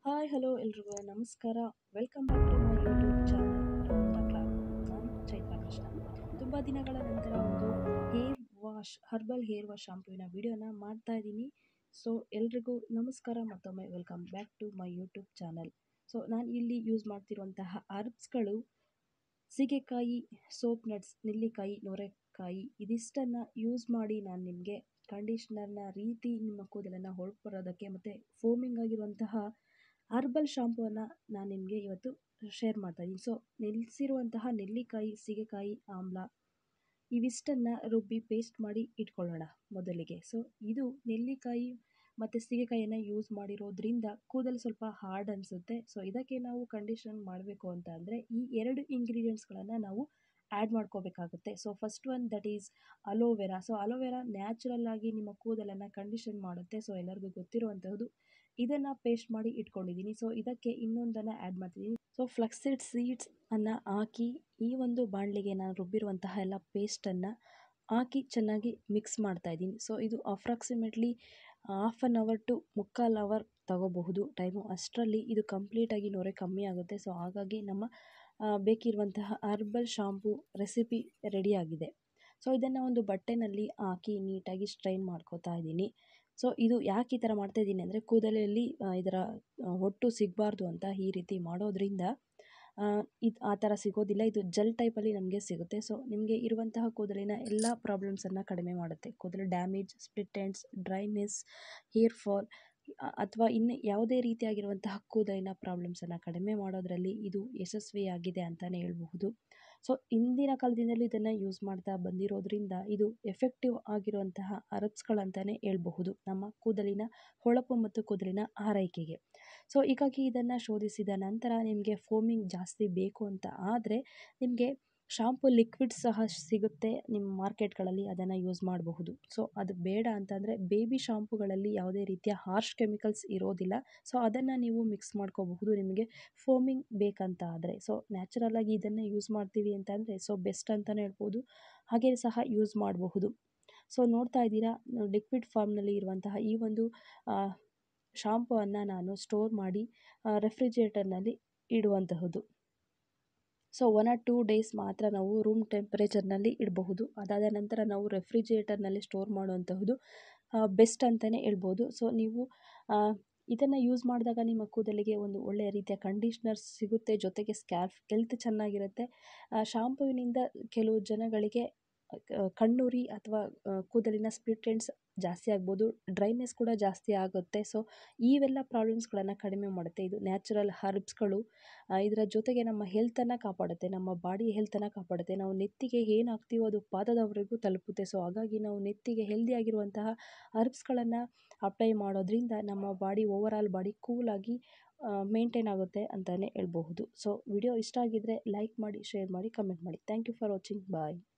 hi hello ಎಲ್ರಿಗೂ ನಮಸ್ಕಾರ welcome back to my YouTube channel ರಮಣಕ್ಲ ನಾನು ಚೈತ್ರ ಕೃಷ್ಣ ತುಂಬ ದಿನಗಳ ನಂತರ ಒಂದು hair wash herbal hair wash ಶಾಂಪೂವಿನ ವಿಡಿಯೋನ ಮಾಡ್ತಾ ಇದ್ದೀನಿ ಸೊ ಎಲ್ರಿಗೂ ನಮಸ್ಕಾರ ಮತ್ತೊಮ್ಮೆ welcome back to my YouTube channel so ನಾನು ಇಲ್ಲಿ ಯೂಸ್ ಮಾಡ್ತಿರುವಂತಹ ಅರ್ಬ್ಸ್ಗಳು ಸೀಗೆಕಾಯಿ ಸೋಪ್ ನಟ್ಸ್ ನೆಲ್ಲಿಕಾಯಿ ನೊರೆಕಾಯಿ ಇದಿಷ್ಟನ್ನು ಯೂಸ್ ಮಾಡಿ ನಾನು ನಿಮಗೆ ಕಂಡೀಷ್ನರ್ನ ರೀತಿ ನಿಮ್ಮ ಕೂದಲನ್ನು ಹೊಳಪರೋದಕ್ಕೆ ಮತ್ತು ಫೋಮಿಂಗ್ ಆಗಿರುವಂತಹ ಹರ್ಬಲ್ ಶಾಂಪೂವನ್ನು ನಾನು ನಿಮಗೆ ಇವತ್ತು ಶೇರ್ ಮಾಡ್ತಾ ಇದ್ದೀನಿ ಸೊ ನೆಲೆಸಿರುವಂತಹ ನೆಲ್ಲಿಕಾಯಿ ಸೀಗೆಕಾಯಿ ಆಮ್ಲ ಇವಿಷ್ಟನ್ನು ರುಬ್ಬಿ ಪೇಸ್ಟ್ ಮಾಡಿ ಇಟ್ಕೊಳ್ಳೋಣ ಮೊದಲಿಗೆ ಸೊ ಇದು ನೆಲ್ಲಿಕಾಯಿ ಮತ್ತು ಸೀಗೆಕಾಯಿಯನ್ನು ಯೂಸ್ ಮಾಡಿರೋದ್ರಿಂದ ಕೂದಲು ಸ್ವಲ್ಪ ಹಾರ್ಡ್ ಅನಿಸುತ್ತೆ ಸೊ ಇದಕ್ಕೆ ನಾವು ಕಂಡೀಷನ್ ಮಾಡಬೇಕು ಅಂತ ಅಂದರೆ ಈ ಎರಡು ಇಂಗ್ರೀಡಿಯೆಂಟ್ಸ್ಗಳನ್ನು ನಾವು ಆ್ಯಡ್ ಮಾಡ್ಕೋಬೇಕಾಗುತ್ತೆ so first one that is aloe vera so aloe vera natural ಆಗಿ ನಿಮ್ಮ ಕೂದಲನ್ನು ಕಂಡೀಷನ್ ಮಾಡುತ್ತೆ ಸೊ ಎಲ್ಲರಿಗೂ ಗೊತ್ತಿರುವಂತಹದ್ದು ಇದನ್ನು ಪೇಸ್ಟ್ ಮಾಡಿ ಇಟ್ಕೊಂಡಿದ್ದೀನಿ ಸೊ ಇದಕ್ಕೆ ಇನ್ನೊಂದನ್ನು ಆ್ಯಡ್ ಮಾಡ್ತಿದ್ದೀನಿ ಸೊ ಫ್ಲಕ್ಸಿಡ್ ಸೀಡ್ಸ್ ಅನ್ನು ಹಾಕಿ ಈ ಒಂದು ಬಾಣಲಿಗೆ ನಾನು ರುಬ್ಬಿರುವಂತಹ ಎಲ್ಲ ಪೇಸ್ಟನ್ನು ಹಾಕಿ ಚೆನ್ನಾಗಿ ಮಿಕ್ಸ್ ಮಾಡ್ತಾ ಇದ್ದೀನಿ ಸೊ ಇದು approximately half an hour to ಮುಕ್ಕಾಲು ಅವರ್ ತಗೋಬಹುದು ಟೈಮು ಅಷ್ಟರಲ್ಲಿ ಇದು ಕಂಪ್ಲೀಟಾಗಿ ನೊರೆ ಕಮ್ಮಿ ಆಗುತ್ತೆ ಸೊ ಹಾಗಾಗಿ ನಮ್ಮ ಬೇಕಿರುವಂತಹ ಹರ್ಬಲ್ ಶಾಂಪೂ ರೆಸಿಪಿ ರೆಡಿಯಾಗಿದೆ ಸೊ ಇದನ್ನು ಒಂದು ಬಟ್ಟೆನಲ್ಲಿ ಹಾಕಿ ನೀಟಾಗಿ ಸ್ಟ್ರೈನ್ ಮಾಡ್ಕೋತಾ ಇದ್ದೀನಿ ಸೊ ಇದು ಯಾಕೆ ಈ ಥರ ಮಾಡ್ತಾಯಿದ್ದೀನಿ ಅಂದರೆ ಕೂದಲಲ್ಲಿ ಇದರ ಒಟ್ಟು ಸಿಗಬಾರ್ದು ಅಂತ ಈ ರೀತಿ ಮಾಡೋದ್ರಿಂದ ಇದು ಆ ಥರ ಸಿಗೋದಿಲ್ಲ ಇದು ಜೆಲ್ ಟೈಪಲ್ಲಿ ನಮಗೆ ಸಿಗುತ್ತೆ ಸೊ ನಿಮಗೆ ಇರುವಂತಹ ಕೂದಲಿನ ಎಲ್ಲ ಪ್ರಾಬ್ಲಮ್ಸನ್ನು ಕಡಿಮೆ ಮಾಡುತ್ತೆ ಕೂದಲು damage split ends dryness hair fall ಅಥವಾ ಇನ್ನು ಯಾವುದೇ ರೀತಿಯಾಗಿರುವಂತಹ ಕೂದಲಿನ ಪ್ರಾಬ್ಲಮ್ಸನ್ನು ಕಡಿಮೆ ಮಾಡೋದರಲ್ಲಿ ಇದು ಯಶಸ್ವಿಯಾಗಿದೆ ಅಂತಲೇ ಹೇಳ್ಬಹುದು ಸೊ ಇಂದಿನ ಕಾಲದಿಂದಲೂ ಇದನ್ನು ಯೂಸ್ ಮಾಡ್ತಾ ಬಂದಿರೋದ್ರಿಂದ ಇದು ಎಫೆಕ್ಟಿವ್ ಆಗಿರುವಂತಹ ಅರಬ್ಸ್ಗಳಂತಲೇ ಹೇಳ್ಬಹುದು ನಮ್ಮ ಕೂದಲಿನ ಹೊಳಪು ಮತ್ತು ಕೂದಲಿನ ಆರೈಕೆಗೆ ಸೊ ಹೀಗಾಗಿ ಇದನ್ನು ಶೋಧಿಸಿದ ನಂತರ ನಿಮಗೆ ಫೋಮಿಂಗ್ ಜಾಸ್ತಿ ಬೇಕು ಅಂತ ಆದರೆ ನಿಮಗೆ ಶಾಂಪು ಲಿಕ್ವಿಡ್ ಸಹ ಸಿಗುತ್ತೆ ನಿಮ್ಮ ಮಾರ್ಕೆಟ್ಗಳಲ್ಲಿ ಅದನ್ನು ಯೂಸ್ ಮಾಡಬಹುದು ಸೊ ಅದು ಬೇಡ ಅಂತಂದರೆ ಬೇಬಿ ಶಾಂಪುಗಳಲ್ಲಿ ಯಾವುದೇ ರೀತಿಯ ಹಾರ್ಶ್ ಕೆಮಿಕಲ್ಸ್ ಇರೋದಿಲ್ಲ ಸೊ ಅದನ್ನು ನೀವು ಮಿಕ್ಸ್ ಮಾಡ್ಕೋಬಹುದು ನಿಮಗೆ ಫೋಮಿಂಗ್ ಬೇಕಂತ ಆದರೆ ಸೊ ನ್ಯಾಚುರಲಾಗಿ ಇದನ್ನೇ ಯೂಸ್ ಮಾಡ್ತೀವಿ ಅಂತಂದರೆ ಸೊ ಬೆಸ್ಟ್ ಅಂತಲೇ ಹೇಳ್ಬೋದು ಹಾಗೆ ಸಹ ಯೂಸ್ ಮಾಡಬಹುದು ಸೊ ನೋಡ್ತಾ ಇದ್ದೀರಾ ಲಿಕ್ವಿಡ್ ಫಾರ್ಮ್ನಲ್ಲಿ ಇರುವಂತಹ ಈ ಒಂದು ಶಾಂಪುವನ್ನು ನಾನು ಸ್ಟೋರ್ ಮಾಡಿ ರೆಫ್ರಿಜರೇಟರ್ನಲ್ಲಿ ಇಡುವಂತಹದ್ದು so one or two days ಮಾತ್ರ ನಾವು ರೂಮ್ ಟೆಂಪರೇಚರ್ನಲ್ಲಿ ಇಡಬಹುದು ಅದಾದ ನಂತರ ನಾವು ರೆಫ್ರಿಜರೇಟರ್ನಲ್ಲಿ ಸ್ಟೋರ್ ಮಾಡುವಂತಹದ್ದು ಬೆಸ್ಟ್ ಅಂತಲೇ ಹೇಳ್ಬೋದು ಸೊ ನೀವು ಇದನ್ನು ಯೂಸ್ ಮಾಡಿದಾಗ ನಿಮ್ಮ ಕೂದಲಿಗೆ ಒಂದು ಒಳ್ಳೆಯ ರೀತಿಯ ಕಂಡೀಷ್ನರ್ ಸಿಗುತ್ತೆ ಜೊತೆಗೆ ಸ್ಕ್ಯಾಲ್ಫ್ ಹೆಲ್ತ್ ಚೆನ್ನಾಗಿರುತ್ತೆ ಶಾಂಪೂವಿನಿಂದ ಕೆಲವು ಜನಗಳಿಗೆ ಕಣ್ಣುರಿ ಅಥವಾ ಕೂದಲಿನ ಸ್ಪ್ಲಿಟ್ ಎಂಡ್ಸ್ ಜಾಸ್ತಿ ಆಗ್ಬೋದು ಡ್ರೈನೆಸ್ ಕೂಡ ಜಾಸ್ತಿ ಆಗುತ್ತೆ ಸೊ ಇವೆಲ್ಲ ಪ್ರಾಬ್ಲಮ್ಸ್ಗಳನ್ನು ಕಡಿಮೆ ಮಾಡುತ್ತೆ ಇದು ನ್ಯಾಚುರಲ್ ಹರ್ಬ್ಸ್ಗಳು ಇದರ ಜೊತೆಗೆ ನಮ್ಮ ಹೆಲ್ತನ್ನು ಕಾಪಾಡುತ್ತೆ ನಮ್ಮ ಬಾಡಿ ಹೆಲ್ತನ್ನು ಕಾಪಾಡುತ್ತೆ ನಾವು ನೆತ್ತಿಗೆ ಏನು ಹಾಕ್ತೀವೋ ಅದು ಪಾದದವರೆಗೂ ತಲುಪುತ್ತೆ ಸೊ ಹಾಗಾಗಿ ನಾವು ನೆತ್ತಿಗೆ ಹೆಲ್ದಿಯಾಗಿರುವಂತಹ ಹರ್ಬ್ಸ್ಗಳನ್ನು ಅಪ್ಲೈ ಮಾಡೋದ್ರಿಂದ ನಮ್ಮ ಬಾಡಿ ಓವರ್ ಆಲ್ ಬಾಡಿ ಕೂಲಾಗಿ ಮೇಂಟೈನ್ ಆಗುತ್ತೆ ಅಂತಲೇ ಹೇಳ್ಬಹುದು ಸೊ ವಿಡಿಯೋ ಇಷ್ಟ ಆಗಿದ್ದರೆ ಲೈಕ್ ಮಾಡಿ ಶೇರ್ ಮಾಡಿ ಕಮೆಂಟ್ ಮಾಡಿ thank you for watching bye